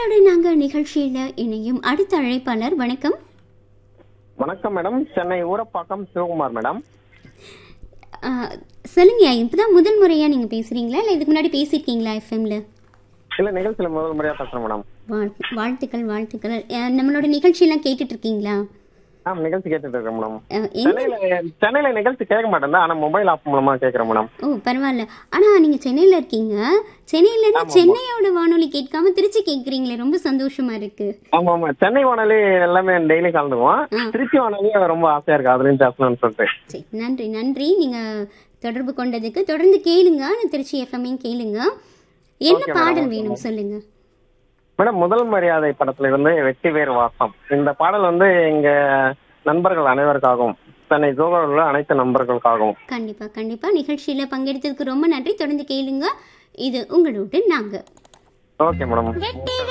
உங்களோட நாங்க நிகழ்ச்சியில இணையும் அடுத்த அழைப்பாளர் வணக்கம் வணக்கம் மேடம் சென்னை ஊரப்பாக்கம் சிவகுமார் மேடம் ஆ, சொல்லுங்க இப்பதான் முதல் முறையா நீங்க பேசுறீங்களா இல்ல இதுக்கு முன்னாடி பேசியிருக்கீங்களா எஃப்எம்ல இல்ல நிகழ்ச்சியில முதல் முறையா பேசுறேன் மேடம் வாழ்த்துக்கள் வாழ்த்துக்கள் ஆ, நம்மளோட நிகழ்ச்சியெல்லாம் கேட்டுட்டு இருக்கீங்களா ஆ நிகழ்ச்சி கேட்டுட்டு இருக்கேன் மேடம் ஆ, எந்த சென்னையில சென்னையில நிகழ்ச்சி கேட்க மாட்டேன் ஆனா மொபைல் ஆப் மூலமா கேட்கறேன் மேடம் ஓ பரவாயில்ல ஆனா நீங்க சென்னையில இருக்கீங்க சென்னையில இருந்து சென்னையோட வானொலி கேட்காம திருச்சி கேக்குறீங்களே ரொம்ப சந்தோஷமா இருக்கு ஆமா ஆமா சென்னை வானொலி எல்லாமே டெய்லி கலந்துக்குவோம் ஆ. திருச்சி வானொலி ரொம்ப ஆசையா இருக்கு அதுலயும் பேசணும்னு சொல்லிட்டு சரி நன்றி நன்றி நீங்க தொடர்பு கொண்டதுக்கு தொடர்ந்து கேளுங்க நான் திருச்சி எஃப்எம்மையும் கேளுங்க என்ன Okay, madam. பாடல் வேணும் சொல்லுங்க மேடம் முதல் மரியாதை படத்துல இருந்து வெற்றி வேர் வாசம் இந்த பாடல் வந்து எங்க நண்பர்கள் அனைவருக்காகவும் சென்னை ஜோகோவில் உள்ள அனைத்து நண்பர்களுக்காகவும் கண்டிப்பா கண்டிப்பா நிகழ்ச்சியில பங்கெடுத்ததுக்கு ரொம்ப நன்றி தொடர்ந்து கேளுங்க இது உங்களோட நாங்க ஓகே மேடம்